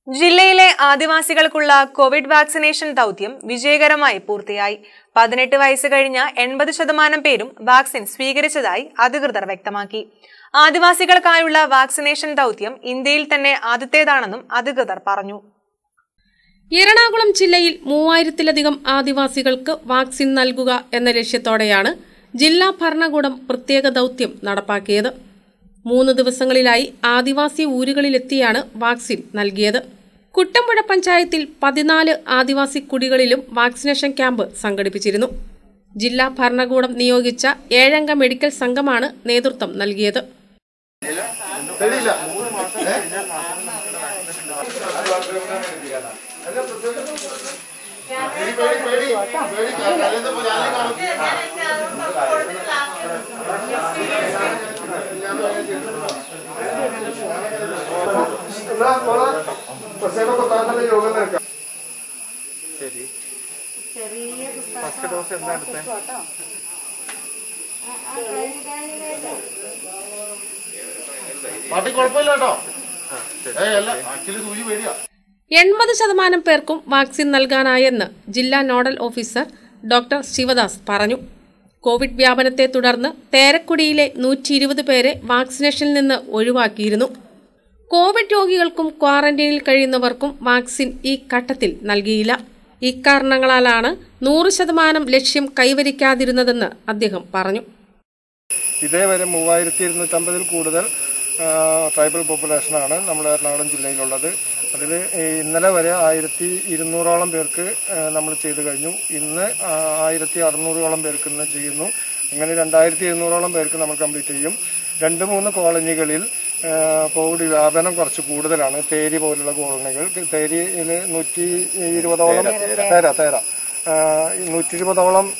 ജില്ലയിലെ ആദിവാസികൾക്കുള്ള Covid vaccination ദൗത്യം വിജയകരമായി പൂർത്തിയായി പതിനെട്ട് വയസ്സ് കഴിഞ്ഞ എൺപത് ശതമാനം പേരും വാക്സിൻ സ്വീകരിച്ചതായി അധികൃതർ വ്യക്തമാക്കി ആദിവാസികൾക്കായുള്ള വാക്സിനേഷൻ ദൗത്യം ഇന്ത്യയിൽ തന്നെ ആദ്യത്തേതാണെന്നും അധികൃതർ പറഞ്ഞു എറണാകുളം ജില്ലയിൽ മൂവായിരത്തിലധികം ആദിവാസികൾക്ക് വാക്സിൻ നൽകുക എന്ന ലക്ഷ്യത്തോടെയാണ് ജില്ലാ ഭരണകൂടം പ്രത്യേക ദൗത്യം നടപ്പാക്കിയത് മൂന്ന് ദിവസങ്ങളിലായി ആദിവാസി ഊരുകളിലെത്തിയാണ് വാക്സിൻ നൽകിയത് കുട്ടമ്പുഴ പഞ്ചായത്തിൽ പതിനാല് ആദിവാസി കുടികളിലും വാക്സിനേഷൻ ക്യാമ്പ് സംഘടിപ്പിച്ചിരുന്നു ജില്ലാ ഭരണകൂടം നിയോഗിച്ച ഏഴംഗ മെഡിക്കൽ സംഘമാണ് നേതൃത്വം നൽകിയത് ശരി ഫസ്റ്റ് ഡോസ് എന്താ എടുത്തത് പാർട്ടി കുഴപ്പമില്ല കേട്ടോ ഏ അല്ല ആക്ച്വലി സൂചി പേടിയാ എൺപത് ശതമാനം പേർക്കും വാക്സിൻ നൽകാനായെന്ന് ജില്ലാ നോഡൽ ഓഫീസർ ഡോക്ടർ ശിവദാസ് പറഞ്ഞു കോവിഡ് വ്യാപനത്തെ തുടർന്ന് തേരക്കുടിയിലെ നൂറ്റി ഇരുപത് പേരെ വാക്സിനേഷനിൽ നിന്ന് ഒഴിവാക്കിയിരുന്നു കോവിഡ് രോഗികൾക്കും ക്വാറന്റൈനിൽ കഴിയുന്നവർക്കും വാക്സിൻ ഈ ഘട്ടത്തിൽ നൽകിയില്ല ഇക്കാരണങ്ങളാലാണ് നൂറ് ശതമാനം ലക്ഷ്യം കൈവരിക്കാതിരുന്നതെന്ന് അദ്ദേഹം പറഞ്ഞു ഇതേവരെ മൂവായിരത്തി ഇരുന്നൂറ്റമ്പതിൽ കൂടുതൽ ആ, ട്രൈബൽ പോപ്പുലേഷനാണ് നമ്മുടെ എറണാകുളം ജില്ലയിലുള്ളത് അതിൽ ഇന്നലെ വരെ ആയിരത്തി ഇരുന്നൂറോളം പേർക്ക് നമ്മൾ ചെയ്തു കഴിഞ്ഞു ഇന്ന് ആ, ആയിരത്തി അറുന്നൂറോളം പേർക്ക് ഇന്ന് ചെയ്യുന്നു അങ്ങനെ രണ്ടായിരത്തി ഇരുന്നൂറോളം പേർക്ക് നമ്മൾ കംപ്ലീറ്റ് ചെയ്യും രണ്ട് മൂന്ന് കോളനികളിൽ ആ, കോവിഡ് വ്യാപനം കുറച്ച് കൂടുതലാണ് തേരി പോലുള്ള കോളനികൾ തേരിയിൽ നൂറ്റി ഇരുപതോളം തേര തേര നൂറ്റി ഇരുപതോളം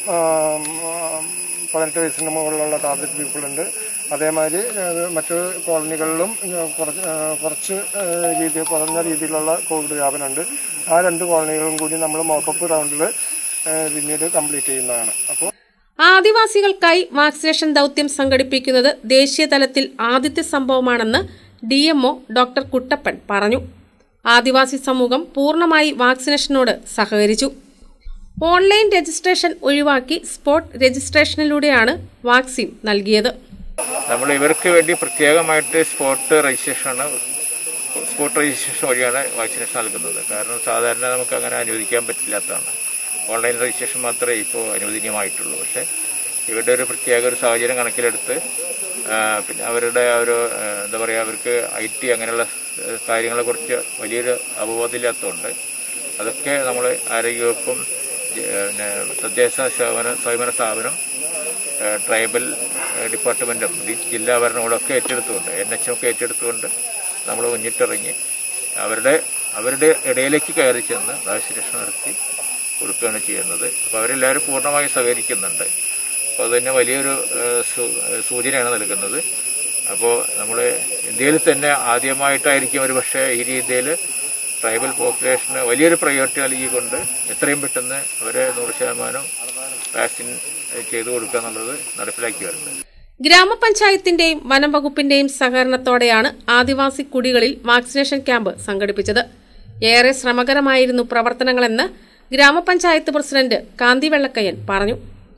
പതിനെട്ട് വയസ്സിന് മുകളിലുള്ള ടാർഗറ്റ് പീപ്പിൾ ഉണ്ട് അതേമാതിരി ഏഹ്, മറ്റ് കോളനികളിലും ഏഹ്, കുറച്ച് ഏഹ്, കുറച്ച് ഏഹ്, രീതി കുറഞ്ഞ രീതിയിലുള്ള കോവിഡ് വ്യാപനമുണ്ട് ആ രണ്ട് കോളനികളും കൂടി നമ്മൾ മോക്കപ്പ് റൗണ്ടിൽ പിന്നീട് കംപ്ലീറ്റ് ചെയ്യുന്നതാണ് അപ്പോൾ ആദിവാസികൾക്കായി വാക്സിനേഷൻ ദൗത്യം സംഘടിപ്പിക്കുന്നത് ദേശീയ തലത്തിൽ ആദ്യത്തെ സംഭവമാണെന്ന് ഡി എംഒ ഡോക്ടർ കുട്ടപ്പൻ പറഞ്ഞു ആദിവാസി സമൂഹം പൂർണ്ണമായി വാക്സിനേഷനോട് സഹകരിച്ചു ഓൺലൈൻ രജിസ്ട്രേഷൻ ഒഴിവാക്കി സ്പോട്ട് രജിസ്ട്രേഷനിലൂടെയാണ് വാക്സിൻ നൽകിയത് നമ്മൾ ഇവർക്ക് വേണ്ടി പ്രത്യേകമായിട്ട് സ്പോട്ട് രജിസ്ട്രേഷനാണ് സ്പോട്ട് രജിസ്ട്രേഷൻ വഴിയാണ് വാക്സിനേഷൻ നൽകുന്നത് കാരണം സാധാരണ നമുക്ക് അങ്ങനെ അനുവദിക്കാൻ പറ്റില്ലാത്തതാണ് ഓൺലൈൻ രജിസ്ട്രേഷൻ മാത്രമേ ഇപ്പോൾ അനുവദനീയമായിട്ടുള്ളൂ പക്ഷേ ഇവരുടെ ഒരു പ്രത്യേക ഒരു സാഹചര്യം കണക്കിലെടുത്ത് ആ, പിന്നെ അവരുടെ ആ ഒരു ആ, എന്താ പറയുക അവർക്ക് ഐ ടി അങ്ങനെയുള്ള ആ, കാര്യങ്ങളെക്കുറിച്ച് വലിയൊരു അവബോധമില്ലാത്തതുകൊണ്ട് അതൊക്കെ നമ്മൾ ആരോഗ്യവകുപ്പും ജ- പിന്നെ തദ്ദേശ സ്വയംഭരണ സ്വയംഭരണ സ്ഥാപനം ഏഹ് ട്രൈബൽ ഏഹ് ഡിപ്പാർട്ട്മെന്റും ജി- ജില്ലാ ഭരണകൂടമൊക്കെ ഏറ്റെടുത്തുകൊണ്ട് എൻ എച്ച് ഒക്കെ ഏറ്റെടുത്തുകൊണ്ട് നമ്മൾ മുന്നിട്ടിറങ്ങി അവരുടെ അവരുടെ ഇടയിലേക്ക് കയറി ചെന്ന് വാക്സിനേഷൻ നടത്തി കൊടുക്കുകയാണ് ചെയ്യുന്നത് അപ്പോൾ അവരെല്ലാവരും പൂർണ്ണമായും സഹകരിക്കുന്നുണ്ട് അപ്പോൾ അത് തന്നെ വലിയൊരു ഏഹ് സൂ- ഏഹ് സൂചനയാണ് നൽകുന്നത് അപ്പോൾ നമ്മൾ ഇന്ത്യയിൽ തന്നെ ആദ്യമായിട്ടായിരിക്കും ഒരു പക്ഷേ ഈ രീതിയിൽ ട്രൈബൽ പോപ്പുലേഷന് വലിയൊരു പ്രയോറിറ്റി നൽകിക്കൊണ്ട് എത്രയും പെട്ടെന്ന് അവരെ നൂറ് ശതമാനം വാക്സിൻ ചെയ്തു കൊടുക്കുക എന്നുള്ളത് നടപ്പിലാക്കി വരുന്നത് ഗ്രാമപഞ്ചായത്തിന്റെയും വനം വകുപ്പിന്റെയും സഹകരണത്തോടെയാണ് ആദിവാസി കുടികളിൽ വാക്സിനേഷൻ ക്യാമ്പ് സംഘടിപ്പിച്ചത് ഏറെ ശ്രമകരമായിരുന്നു പ്രവർത്തനങ്ങളെന്ന് ഗ്രാമപഞ്ചായത്ത് പ്രസിഡന്റ് കാന്തി വെള്ളക്കയ്യൻ പറഞ്ഞു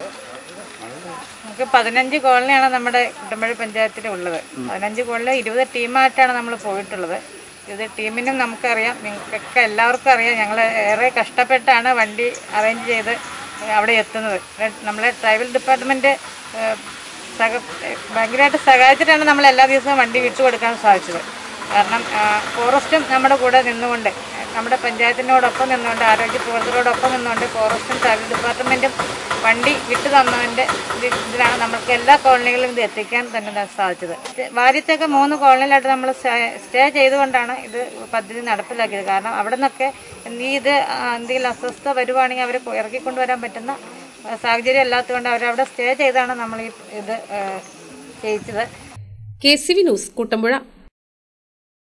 നമുക്ക് പതിനഞ്ച് കോളനിയാണ് നമ്മുടെ കുട്ടമ്പഴ പഞ്ചായത്തിൽ ഉള്ളത് പതിനഞ്ച് കോളനി ഇരുപത് ടീമായിട്ടാണ് നമ്മൾ പോയിട്ടുള്ളത് ഇത് ടീമിനും നമുക്കറിയാം നിങ്ങൾക്കൊക്കെ എല്ലാവർക്കും അറിയാം ഞങ്ങൾ ഏറെ കഷ്ടപ്പെട്ടാണ് വണ്ടി അറേഞ്ച് ചെയ്ത് അവിടെ എത്തുന്നത് നമ്മളെ ട്രൈബൽ ഡിപ്പാർട്ട്മെൻറ്റ് സഹ ഭയങ്കരമായിട്ട് സഹായിച്ചിട്ടാണ് നമ്മൾ എല്ലാ ദിവസവും വണ്ടി വിട്ടുകൊടുക്കാൻ സാധിച്ചത് കാരണം ആ, ഫോറസ്റ്റും നമ്മുടെ കൂടെ നിന്നുകൊണ്ട് നമ്മുടെ പഞ്ചായത്തിനോടൊപ്പം നിന്നുകൊണ്ട് ആരോഗ്യ പ്രവർത്തകരോടൊപ്പം നിന്നുകൊണ്ട് ഫോറസ്റ്റും ട്രാവൽ ഡിപ്പാർട്ട്മെൻറ്റും വണ്ടി വിട്ടു തന്നതിൻ്റെ ഇത് ഇതിലാണ് നമുക്ക് എല്ലാ കോളനികളിലും ഇത് എത്തിക്കാൻ തന്നെ ന- സാധിച്ചത് വാര്യത്തൊക്കെ മൂന്ന് കോളനിയിലായിട്ട് നമ്മൾ സ്റ്റേ ചെയ്തുകൊണ്ടാണ് ഇത് പദ്ധതി നടപ്പിലാക്കിയത് കാരണം അവിടെ നിന്നൊക്കെ ഈ ഇത് ആ, എന്തെങ്കിലും അസ്വസ്ഥത വരുവാണെങ്കിൽ അവരെ ഇറക്കിക്കൊണ്ടുവരാൻ പറ്റുന്ന ആ, സാഹചര്യം അല്ലാത്തതുകൊണ്ട് അവരവിടെ സ്റ്റേ ചെയ്താണ് നമ്മൾ ഈ ഇത് ആ, ചെയ്യിച്ചത് കെ സി വി ന്യൂസ് കൂട്ടമ്പുഴ